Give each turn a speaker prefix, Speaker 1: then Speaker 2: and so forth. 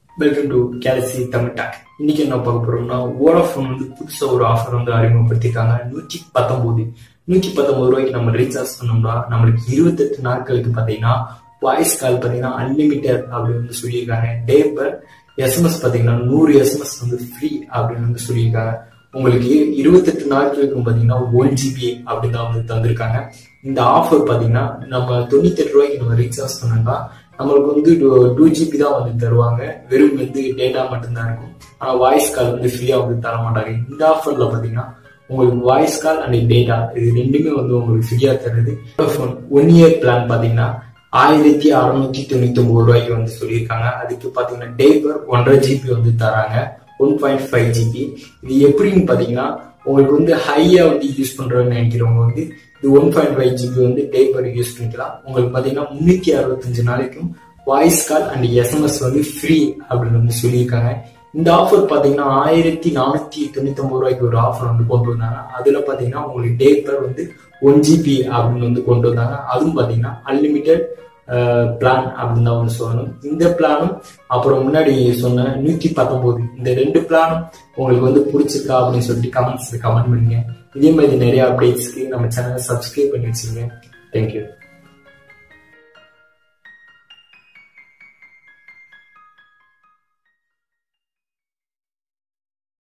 Speaker 1: welcome to Galaxy Tamil talk இன்னைக்கு என்ன பார்க்க போறோம்னா வோடாஃபோன் வந்து புதுசா ஒரு ஆஃபர் வந்து அறிமுகப்படுத்திருக்காங்க நூற்றி பத்தொன்பது நூற்றி பத்தொன்பது ரூபாய்க்கு நம்ம ரீசார்ஜ் பண்ணோம்னா நம்மளுக்கு இருபத்தெட்டு நாட்களுக்கு பாத்தீங்கன்னா வாய்ஸ் கால் பாத்தீங்கன்னா அன்லிமிட்டட் அப்படின்னு வந்து சொல்லியிருக்காங்க டே பர் எஸ்எம்எஸ் பாத்தீங்கன்னா நூறு எஸ்எம்எஸ் வந்து ஃப்ரீ அப்படின்னு வந்து சொல்லியிருக்காங்க உங்களுக்கு இருபத்தெட்டு நாட்களுக்கு பாத்தீங்கன்னா ஒன் ஜிபி அப்படின்னு தான் வந்து தந்திருக்காங்க இந்த ஆஃபர் பாத்தீங்கன்னா நம்ம தொண்ணூத்தெட்டு ரூபாய்க்கு நம்ம ரீசார்ஜ் பண்ணோம்னா நம்மளுக்கு வந்து டூ ஜிபி தான் வந்து தருவாங்க வெறும் வந்து டேட்டா மட்டும்தான் இருக்கும் ஆனா வாய்ஸ் கால் வந்து ஃப்ரீயா வந்து தர மாட்டாங்க இந்த ஆஃபர்ல பாத்தீங்கன்னா உங்களுக்கு வாய்ஸ் கால் அண்ட் டேட்டா இது ரெண்டுமே வந்து உங்களுக்கு ஃப்ரீயா தருது ஒன் இயர் பிளான் பாத்தீங்கன்னா ஆயிரத்தி அறுநூத்தி தொண்ணூத்தி ஒன்பது ரூபாய்க்கு வந்து சொல்லியிருக்காங்க அதுக்கு பாத்தீங்கன்னா டே பர் ஒன்றரை ஜிபி வந்து தராங்க ஒன் பாயிண்ட் ஃபைவ் ஜிபி இது எப்படின்னு பாத்தீங்கன்னா உங்களுக்கு வந்து ஹையா வந்து யூஸ் பண்றோம்னு நினைக்கிறவங்க வந்து இது ஒன் பாயிண்ட் ஃபைவ் ஜிபி வந்து டே பர் யூஸ் பண்ணிக்கலாம் உங்களுக்கு பாத்தீங்கன்னா முன்னூத்தி அறுபத்தஞ்சு நாளைக்கும் வாய்ஸ் கால் அண்ட் எஸ்எம்எஸ் வந்து ஃப்ரீ அப்படின்னு வந்து சொல்லியிருக்காங்க இந்த ஆஃபர் பாத்தீங்கன்னா ஆயிரத்தி நானூத்தி தொண்ணூத்தி ஒன்பது ரூபாய்க்கு ஒரு ஆஃபர் வந்து கொண்டு வந்தாங்க அதுல பாத்தீங்கன்னா உங்களுக்கு டே பர் வந்து ஒன் ஜிபி அப்படின்னு வந்து கொண்டு வந்தாங்க அதுவும் பாத்தீங்கன்னா அன்லிமிட்டெட் பிளான் அப்படின்னு தான் வந்து சொல்லணும் இந்த பிளானும் அப்புறம் முன்னாடி சொன்ன நூத்தி பத்தொன்பது இந்த ரெண்டு பிளானும் உங்களுக்கு வந்து பிடிச்சிருக்கா அப்படின்னு சொல்லிட்டு கமெண்ட்ஸ்ல கமெண்ட் பண்ணுங்க இதே மாதிரி நிறைய அப்டேட்ஸ்க்கு நம்ம சேனலை சப்ஸ்கிரைப் பண்ணி வச்சுருங்க தேங்க்யூ